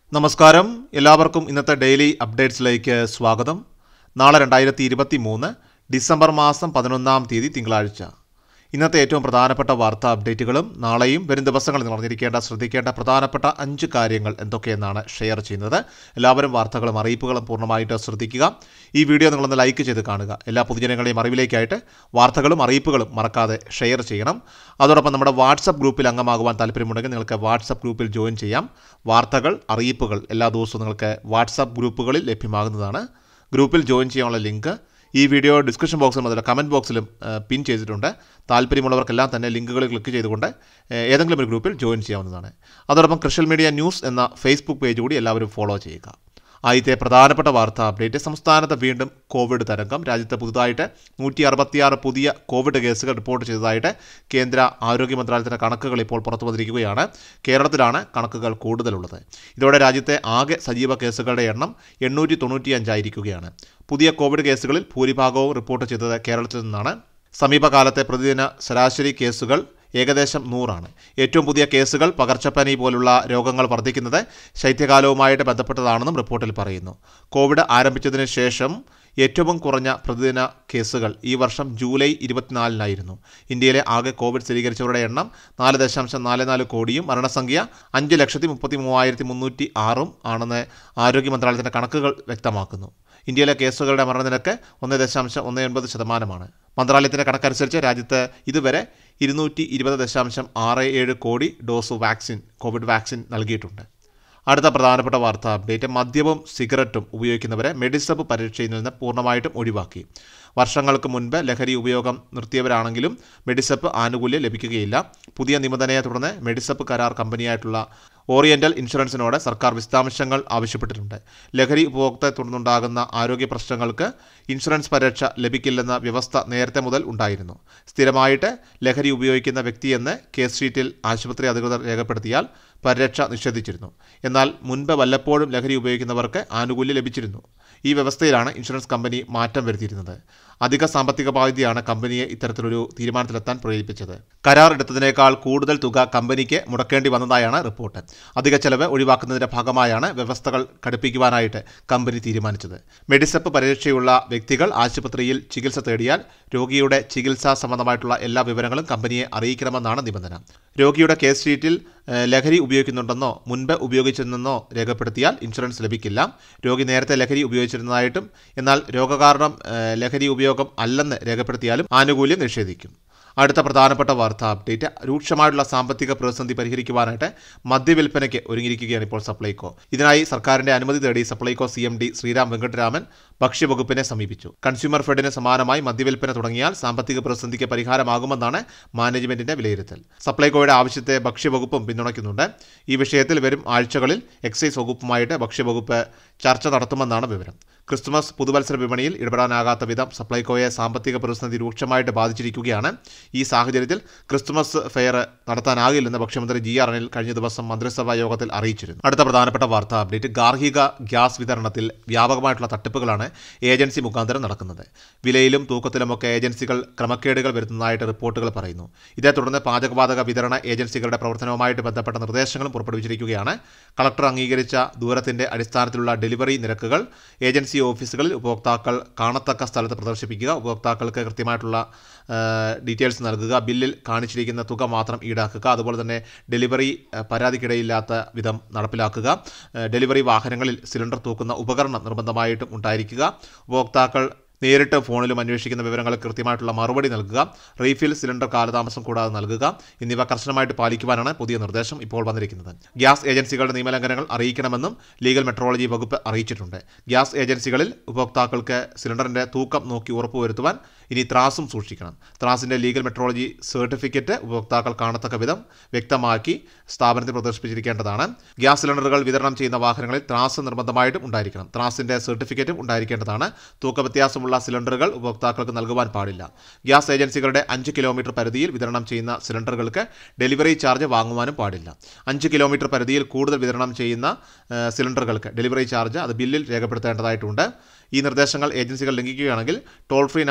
നമസ്കാരം എല്ലാവർക്കും ഇന്നത്തെ ഡെയിലി അപ്ഡേറ്റ്സിലേക്ക് സ്വാഗതം നാളെ രണ്ടായിരത്തി ഇരുപത്തി മൂന്ന് ഡിസംബർ മാസം പതിനൊന്നാം തീയതി തിങ്കളാഴ്ച ഇന്നത്തെ ഏറ്റവും പ്രധാനപ്പെട്ട വാർത്താ അപ്ഡേറ്റുകളും നാളെയും വരും ദിവസങ്ങളിൽ നടന്നിരിക്കേണ്ട ശ്രദ്ധിക്കേണ്ട പ്രധാനപ്പെട്ട അഞ്ച് കാര്യങ്ങൾ എന്തൊക്കെയെന്നാണ് ഷെയർ ചെയ്യുന്നത് എല്ലാവരും വാർത്തകളും അറിയിപ്പുകളും പൂർണ്ണമായിട്ട് ശ്രദ്ധിക്കുക ഈ വീഡിയോ നിങ്ങളൊന്ന് ലൈക്ക് ചെയ്ത് കാണുക എല്ലാ പൊതുജനങ്ങളെയും അറിവിലേക്കായിട്ട് വാർത്തകളും അറിയിപ്പുകളും മറക്കാതെ ഷെയർ ചെയ്യണം അതോടൊപ്പം നമ്മുടെ വാട്സപ്പ് ഗ്രൂപ്പിൽ അംഗമാകുവാൻ താല്പര്യമുണ്ടെങ്കിൽ നിങ്ങൾക്ക് വാട്സപ്പ് ഗ്രൂപ്പിൽ ജോയിൻ ചെയ്യാം വാർത്തകൾ അറിയിപ്പുകൾ എല്ലാ ദിവസവും നിങ്ങൾക്ക് വാട്സപ്പ് ഗ്രൂപ്പുകളിൽ ലഭ്യമാകുന്നതാണ് ഗ്രൂപ്പിൽ ജോയിൻ ചെയ്യാനുള്ള ലിങ്ക് ഈ വീഡിയോ ഡിസ്ക്രിപ്ഷൻ ബോക്സിലും അതുപോലെ കമൻറ്റ് ബോക്സിലും ഏഹ്, പിൻ ചെയ്തിട്ടുണ്ട് താല്പര്യമുള്ളവർക്കെല്ലാം തന്നെ ലിങ്കുകൾ ക്ലിക്ക് ചെയ്തുകൊണ്ട് ഏഹ്, ഏതെങ്കിലും ഒരു ഗ്രൂപ്പിൽ ജോയിൻ ചെയ്യാവുന്നതാണ് അതോടൊപ്പം കൃഷൽ മീഡിയ ന്യൂസ് എന്ന ഫേസ്ബുക്ക് പേജ് കൂടി എല്ലാവരും ഫോളോ ചെയ്യുക ആദ്യത്തെ പ്രധാനപ്പെട്ട വാർത്താ അപ്ഡേറ്റ് സംസ്ഥാനത്ത് വീണ്ടും കോവിഡ് തരംഗം രാജ്യത്ത് പുതുതായിട്ട് നൂറ്റി അറുപത്തിയാറ് പുതിയ കോവിഡ് കേസുകൾ റിപ്പോർട്ട് ചെയ്തതായിട്ട് കേന്ദ്ര ആരോഗ്യ മന്ത്രാലയത്തിൻ്റെ കണക്കുകൾ ഇപ്പോൾ പുറത്തു വന്നിരിക്കുകയാണ് കേരളത്തിലാണ് കണക്കുകൾ കൂടുതലുള്ളത് ഇതോടെ രാജ്യത്തെ ആകെ സജീവ കേസുകളുടെ എണ്ണം എണ്ണൂറ്റി തൊണ്ണൂറ്റിയഞ്ചായിരിക്കുകയാണ് പുതിയ കോവിഡ് കേസുകളിൽ ഭൂരിഭാഗവും റിപ്പോർട്ട് ചെയ്തത് കേരളത്തിൽ നിന്നാണ് സമീപകാലത്തെ പ്രതിദിന ശരാശരി കേസുകൾ ഏകദേശം നൂറാണ് ഏറ്റവും പുതിയ കേസുകൾ പകർച്ചപ്പനി പോലുള്ള രോഗങ്ങൾ വർദ്ധിക്കുന്നത് ശൈത്യകാലവുമായിട്ട് ബന്ധപ്പെട്ടതാണെന്നും റിപ്പോർട്ടിൽ പറയുന്നു കോവിഡ് ആരംഭിച്ചതിന് ശേഷം ഏറ്റവും കുറഞ്ഞ പ്രതിദിന കേസുകൾ ഈ വർഷം ജൂലൈ ഇരുപത്തിനാലിനായിരുന്നു ഇന്ത്യയിലെ ആകെ കോവിഡ് സ്ഥിരീകരിച്ചവരുടെ എണ്ണം നാല് ദശാംശം നാല് നാല് കോടിയും മരണസംഖ്യ അഞ്ച് ലക്ഷത്തി മുപ്പത്തി മൂവായിരത്തി മുന്നൂറ്റി ആറും ആണെന്ന് ആരോഗ്യ മന്ത്രാലയത്തിൻ്റെ കണക്കുകൾ വ്യക്തമാക്കുന്നു ഇന്ത്യയിലെ കേസുകളുടെ മരണനിരക്ക് ഒന്ന് ദശാംശം ഒന്ന് ഒൻപത് ശതമാനമാണ് മന്ത്രാലയത്തിൻ്റെ കണക്കനുസരിച്ച് രാജ്യത്ത് ഇതുവരെ ഇരുന്നൂറ്റി ഇരുപത് ദശാംശം ആറ് ഏഴ് കോടി ഡോസ് വാക്സിൻ കോവിഡ് വാക്സിൻ നൽകിയിട്ടുണ്ട് അടുത്ത പ്രധാനപ്പെട്ട വാർത്താ അപ്ഡേറ്റ് മദ്യവും സിഗരറ്റും ഉപയോഗിക്കുന്നവരെ മെഡിസബ് പരീക്ഷയിൽ നിന്ന് പൂർണ്ണമായിട്ടും ഒഴിവാക്കി വർഷങ്ങൾക്ക് മുൻപ് ലഹരി ഉപയോഗം നിർത്തിയവരാണെങ്കിലും മെഡിസപ്പ് ആനുകൂല്യം ലഭിക്കുകയില്ല പുതിയ നിബന്ധനയെ തുടർന്ന് മെഡിസപ്പ് കരാർ കമ്പനിയായിട്ടുള്ള ഓറിയന്റൽ ഇൻഷുറൻസിനോട് സർക്കാർ വിശദാംശങ്ങൾ ആവശ്യപ്പെട്ടിട്ടുണ്ട് ലഹരി ഉപഭോക്തത്തെ തുടർന്നുണ്ടാകുന്ന ആരോഗ്യ പ്രശ്നങ്ങൾക്ക് ഇൻഷുറൻസ് പരിരക്ഷ ലഭിക്കില്ലെന്ന വ്യവസ്ഥ നേരത്തെ മുതൽ ഉണ്ടായിരുന്നു സ്ഥിരമായിട്ട് ലഹരി ഉപയോഗിക്കുന്ന വ്യക്തിയെന്ന് കേസ് ഷീറ്റിൽ ആശുപത്രി അധികൃതർ രേഖപ്പെടുത്തിയാൽ പരിരക്ഷ നിഷേധിച്ചിരുന്നു എന്നാൽ മുൻപ് വല്ലപ്പോഴും ലഹരി ഉപയോഗിക്കുന്നവർക്ക് ആനുകൂല്യം ലഭിച്ചിരുന്നു ഈ വ്യവസ്ഥയിലാണ് ഇൻഷുറൻസ് കമ്പനി മാറ്റം വരുത്തിയിരുന്നത് അധിക സാമ്പത്തിക ബാധ്യതയാണ് കമ്പനിയെ ഇത്തരത്തിലൊരു തീരുമാനത്തിലെത്താൻ പ്രേരിപ്പിച്ചത് കരാർ എടുത്തതിനേക്കാൾ കൂടുതൽ തുക കമ്പനിക്ക് മുടക്കേണ്ടി വന്നതായാണ് റിപ്പോർട്ട് അധിക ചെലവ് ഒഴിവാക്കുന്നതിന്റെ ഭാഗമായാണ് വ്യവസ്ഥകൾ കടുപ്പിക്കുവാനായിട്ട് കമ്പനി തീരുമാനിച്ചത് മെഡിസപ്പ് പരീക്ഷയുള്ള വ്യക്തികൾ ആശുപത്രിയിൽ ചികിത്സ തേടിയാൽ രോഗിയുടെ ചികിത്സാ സംബന്ധമായിട്ടുള്ള എല്ലാ വിവരങ്ങളും കമ്പനിയെ അറിയിക്കണമെന്നാണ് നിബന്ധന രോഗിയുടെ കേസ് ഷീറ്റിൽ ഏഹ്, ലഹരി ഉപയോഗിക്കുന്നുണ്ടെന്നോ മുൻപ് ഉപയോഗിച്ചിരുന്നെന്നോ രേഖപ്പെടുത്തിയാൽ ഇൻഷുറൻസ് ലഭിക്കില്ല രോഗി നേരത്തെ ലഹരി ഉപയോഗിച്ചിരുന്നതായിട്ടും എന്നാൽ രോഗകാരണം ഏഹ്, ലഹരി ഉപയോഗം അല്ലെന്ന് രേഖപ്പെടുത്തിയാലും ആനുകൂല്യം നിഷേധിക്കും അടുത്ത പ്രധാനപ്പെട്ട വാർത്താ അപ്ഡേറ്റ് രൂക്ഷമായിട്ടുള്ള സാമ്പത്തിക പ്രതിസന്ധി പരിഹരിക്കുവാനായിട്ട് മദ്യവിൽപ്പനയ്ക്ക് ഒരുങ്ങിയിരിക്കുകയാണ് ഇപ്പോൾ സപ്ലൈകോ ഇതിനായി സർക്കാരിന്റെ അനുമതി തേടി Supplyco C M D Sriram Venkataraman ഭക്ഷ്യവകുപ്പിനെ സമീപിച്ചു കൺസ്യൂമർ ഫെഡിന് സമാനമായി മദ്യവിൽപ്പന തുടങ്ങിയാൽ സാമ്പത്തിക പ്രതിസന്ധിക്ക് പരിഹാരമാകുമെന്നാണ് മാനേജ്മെന്റിന്റെ വിലയിരുത്തൽ സപ്ലൈകോയുടെ ആവശ്യത്തെ ഭക്ഷ്യവകുപ്പും പിന്തുണയ്ക്കുന്നുണ്ട് ഈ വിഷയത്തിൽ വരും ആഴ്ചകളിൽ എക്സൈസ് വകുപ്പുമായിട്ട് ഭക്ഷ്യവകുപ്പ് ചർച്ച നടത്തുമെന്നാണ് വിവരം ക്രിസ്തുമസ് പുതുവത്സര വിപണിയിൽ ഇടപെടാനാകാത്ത വിധം സപ്ലൈകോയെ സാമ്പത്തിക പ്രതിസന്ധി രൂക്ഷമായിട്ട് ബാധിച്ചിരിക്കുകയാണ് ഈ സാഹചര്യത്തിൽ ക്രിസ്തുമസ് ഫെയർ നടത്താനാകില്ലെന്ന് ഭക്ഷ്യമന്ത്രി ജി ആർ അനിൽ കഴിഞ്ഞ ദിവസം മന്ത്രിസഭാ യോഗത്തിൽ അറിയിച്ചിരുന്നു അടുത്ത പ്രധാനപ്പെട്ട വാർത്താ അപ്ഡേറ്റ് ഗാർഹിക ഗ്യാസ് വിതരണത്തിൽ വ്യാപകമായിട്ടുള്ള തട്ടിപ്പുകളാണ് ഏജൻസി മുഖാന്തരം നടക്കുന്നത് വിലയിലും തൂക്കത്തിലുമൊക്കെ ഏജൻസികൾ ക്രമക്കേടുകൾ വരുത്തുന്നതായിട്ട് റിപ്പോർട്ടുകൾ പറയുന്നു ഇതേ തുടർന്ന് പാചകവാതക വിതരണ ഏജൻസികളുടെ പ്രവർത്തനവുമായിട്ട് ബന്ധപ്പെട്ട നിർദ്ദേശങ്ങളും പുറപ്പെടുവിച്ചിരിക്കുകയാണ് കളക്ടർ അംഗീകരിച്ച ദൂരത്തിന്റെ അടിസ്ഥാനത്തിലുള്ള ഡെലിവറി നിരക്കുകൾ ഏജൻസി ഓഫീസുകളിൽ ഉപഭോക്താക്കൾ കാണത്തക്ക സ്ഥലത്ത് പ്രദർശിപ്പിക്കുക ഉപഭോക്താക്കൾക്ക് കൃത്യമായിട്ടുള്ള ഡീറ്റെയിൽസ് നൽകുക ബില്ലിൽ കാണിച്ചിരിക്കുന്ന തുക മാത്രം ഈടാക്കുക അതുപോലെ തന്നെ ഡെലിവറി ആ, പരാതിക്കിടയില്ലാത്ത വിധം നടപ്പിലാക്കുക ആ, ഡെലിവറി വാഹനങ്ങളിൽ സിലിണ്ടർ തൂക്കുന്ന ഉപകരണം നിർബന്ധമായിട്ടും ഉണ്ടായിരിക്കുക ഉപഭോക്താക്കൾ നേരിട്ട് ഫോണിലും അന്വേഷിക്കുന്ന വിവരങ്ങൾ കൃത്യമായിട്ടുള്ള മറുപടി നൽകുക റീഫിൽ സിലിണ്ടർ കാലതാമസം കൂടാതെ നൽകുക എന്നിവ കർശനമായിട്ട് പാലിക്കുവാനാണ് പുതിയ നിർദ്ദേശം ഇപ്പോൾ വന്നിരിക്കുന്നത് ഗ്യാസ് ഏജൻസികളുടെ നിയമലംഘനങ്ങൾ അറിയിക്കണമെന്നും ലീഗൽ മെട്രോളജി വകുപ്പ് അറിയിച്ചിട്ടുണ്ട് ഗ്യാസ് ഏജൻസികളിൽ ഉപഭോക്താക്കൾക്ക് സിലിണ്ടറിന്റെ തൂക്കം നോക്കി ഉറപ്പുവരുത്തുവാൻ ഇനി ത്രാസും സൂക്ഷിക്കണം ത്രാസിന്റെ ലീഗൽ മെട്രോളജി സർട്ടിഫിക്കറ്റ് ഉപഭോക്താക്കൾ കാണത്തക്ക വിധം വ്യക്തമാക്കി സ്ഥാപനത്തിൽ പ്രദർശിപ്പിച്ചിരിക്കേണ്ടതാണ് ഗ്യാസ് സിലിണ്ടറുകൾ വിതരണം ചെയ്യുന്ന വാഹനങ്ങളിൽ ത്രാസ് നിർബന്ധമായിട്ടും ഉണ്ടായിരിക്കണം ത്രാസിന്റെ സർട്ടിഫിക്കറ്റും ഉണ്ടായിരിക്കേണ്ടതാണ് തൂക്ക വ്യത്യാസമുള്ള സിലിണ്ടറുകൾ ഉപഭോക്താക്കൾക്ക് നൽകുവാൻ പാടില്ല ഗ്യാസ് ഏജൻസികളുടെ അഞ്ച് കിലോമീറ്റർ പരിധിയിൽ വിതരണം ചെയ്യുന്ന സിലിണ്ടറുകൾക്ക് ഡെലിവറി ചാർജ് വാങ്ങുവാനും പാടില്ല അഞ്ച് കിലോമീറ്റർ പരിധിയിൽ കൂടുതൽ വിതരണം ചെയ്യുന്ന ഏഹ്, സിലിണ്ടറുകൾക്ക് ഡെലിവറി ചാർജ് അത് ബില്ലിൽ രേഖപ്പെടുത്തേണ്ടതായിട്ടുണ്ട് ഈ നിർദ്ദേശങ്ങൾ ഏജൻസികൾ ലംഘിക്കുകയാണെങ്കിൽ ടോൾ ഫ്രീ നമ്പറായിട്ടുള്ള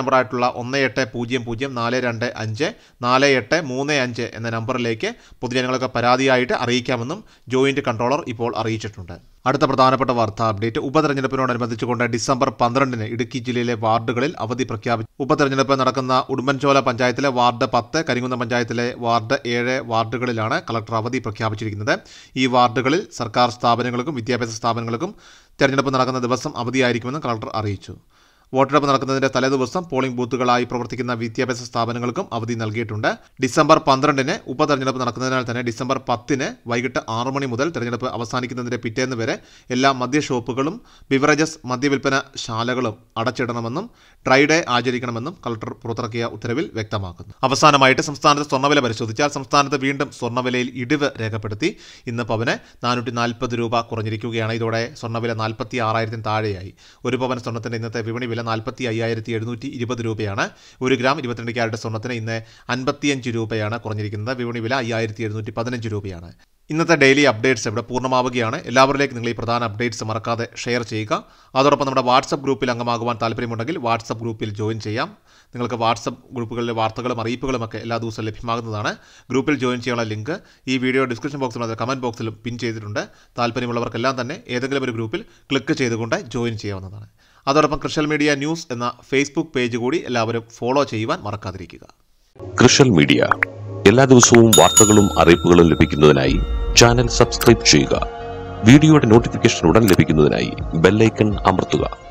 ഒന്ന് എട്ട് പൂജ്യം പൂജ്യം നാല് രണ്ട് അഞ്ച് നാല് എട്ട് മൂന്ന് അഞ്ച് എന്ന നമ്പറിലേക്ക് പൊതുജനങ്ങൾക്ക് പരാതിയായിട്ട് അറിയിക്കാമെന്നും ജോയിന്റ് കൺട്രോളർ ഇപ്പോൾ അറിയിച്ചിട്ടുണ്ട് അടുത്ത പ്രധാനപ്പെട്ട വാർത്താ അപ്ഡേറ്റ് ഉപതെരഞ്ഞെടുപ്പിനോടനുബന്ധിച്ചുകൊണ്ട് ഡിസംബർ പന്ത്രണ്ടിന് ഇടുക്കി ജില്ലയിലെ വാർഡുകളിൽ അവധി പ്രഖ്യാപിച്ചു ഉപതെരഞ്ഞെടുപ്പ് നടക്കുന്ന ഉടുമ്പൻചോല പഞ്ചായത്തിലെ വാർഡ് പത്ത് കരിങ്കുന്നം പഞ്ചായത്തിലെ വാർഡ് ഏഴ് വാർഡുകളിലാണ് കളക്ടർ അവധി പ്രഖ്യാപിച്ചിരിക്കുന്നത് ഈ വാർഡുകളിൽ സർക്കാർ സ്ഥാപനങ്ങൾക്കും വിദ്യാഭ്യാസ സ്ഥാപനങ്ങൾക്കും തെരഞ്ഞെടുപ്പ് നടക്കുന്ന ദിവസം അവധിയായിരിക്കുമെന്ന് കളക്ടർ അറിയിച്ചു വോട്ടെടുപ്പ് നടക്കുന്നതിന്റെ തലേദിവസം പോളിംഗ് ബൂത്തുകളായി പ്രവർത്തിക്കുന്ന വിദ്യാഭ്യാസ സ്ഥാപനങ്ങൾക്കും അവധി നൽകിയിട്ടുണ്ട് ഡിസംബർ പന്ത്രണ്ടിന് ഉപതെരഞ്ഞെടുപ്പ് നടക്കുന്നതിനാൽ തന്നെ ഡിസംബർ പത്തിന് വൈകിട്ട് ആറു മണി മുതൽ തെരഞ്ഞെടുപ്പ് അവസാനിക്കുന്നതിന്റെ പിറ്റേന്ന് വരെ എല്ലാ മദ്യ ഷോപ്പുകളും ബിവറേജസ് മദ്യവിൽപ്പന ശാലകളും അടച്ചിടണമെന്നും ഡ്രൈ ഡേ ആചരിക്കണമെന്നും കളക്ടർ പുറത്തിറക്കിയ ഉത്തരവിൽ വ്യക്തമാക്കുന്നു അവസാനമായിട്ട് സംസ്ഥാനത്ത് സ്വർണ്ണവില പരിശോധിച്ചാൽ സംസ്ഥാനത്ത് വീണ്ടും സ്വർണ്ണവിലയിൽ ഇടിവ് രേഖപ്പെടുത്തി ഇന്ന് പവന് നാനൂറ്റി നാൽപ്പത് രൂപ കുറഞ്ഞിരിക്കുകയാണ് ഇതോടെ സ്വർണ്ണവില നാൽപ്പത്തി ആറായിരത്തിന് താഴെയായി ഒരു പവൻ സ്വർണ്ണത്തിന്റെ ഇന്നത്തെ വിപണി വില നാൽപ്പത്തി അയ്യായിരത്തി എഴുന്നൂറ്റി ഇരുപത് രൂപയാണ് ഒരു ഗ്രാം ഇരുപത്തിരണ്ട് ക്യാരറ്റ് സ്വർണ്ണത്തിന് ഇന്ന് അൻപത്തിയഞ്ച് രൂപയാണ് കുറഞ്ഞിരിക്കുന്നത് വിപണി വില അയ്യായിരത്തി എഴുന്നൂറ്റി പതിനഞ്ച് രൂപയാണ് ഇന്നത്തെ ഡെയിലി അപ്ഡേറ്റ്സ് ഇവിടെ പൂർണ്ണമാവുകയാണ് എല്ലാവരിലേക്കും നിങ്ങൾ ഈ പ്രധാന അപ്ഡേറ്റ്സ് മറക്കാതെ ഷെയർ ചെയ്യുക അതോടൊപ്പം നമ്മുടെ വാട്സപ്പ് ഗ്രൂപ്പിൽ അംഗമാകുവാൻ താല്പര്യമുണ്ടെങ്കിൽ വാട്സപ്പ് ഗ്രൂപ്പിൽ ജോയിൻ ചെയ്യാം നിങ്ങൾക്ക് വാട്സപ്പ് ഗ്രൂപ്പുകളിലെ വാർത്തകളും അറിയിപ്പുകളും ഒക്കെ എല്ലാ ദിവസവും ലഭ്യമാകുന്നതാണ് ഗ്രൂപ്പിൽ ജോയിൻ ചെയ്യാനുള്ള ലിങ്ക് ഈ വീഡിയോ ഡിസ്ക്രിപ്ഷൻ ബോക്സിലും അത് കമൻറ്റ് ബോക്സിലും പിൻ ചെയ്തിട്ടുണ്ട് താല്പര്യമുള്ളവർക്കെല്ലാം തന്നെ ഏതെങ്കിലും ഒരു ഗ്രൂപ്പിൽ ക്ലിക്ക് ചെയ്തുകൊണ്ട് ജോയിൻ ചെയ്യാവുന്നതാണ് അതോടൊപ്പം കൃഷൽ മീഡിയ ന്യൂസ് എന്ന ഫേസ്ബുക്ക് പേജ് കൂടി എല്ലാവരും ഫോളോ ചെയ്യുവാൻ മറക്കാതിരിക്കുക കൃഷൽ മീഡിയ എല്ലാ ദിവസവും വാർത്തകളും അറിയിപ്പുകളും ലഭിക്കുന്നതിനായി ചാനൽ സബ്സ്ക്രൈബ് ചെയ്യുക വീഡിയോയുടെ നോട്ടിഫിക്കേഷൻ ഉടൻ ലഭിക്കുന്നതിനായി ബെല്ലൈക്കൺ അമർത്തുക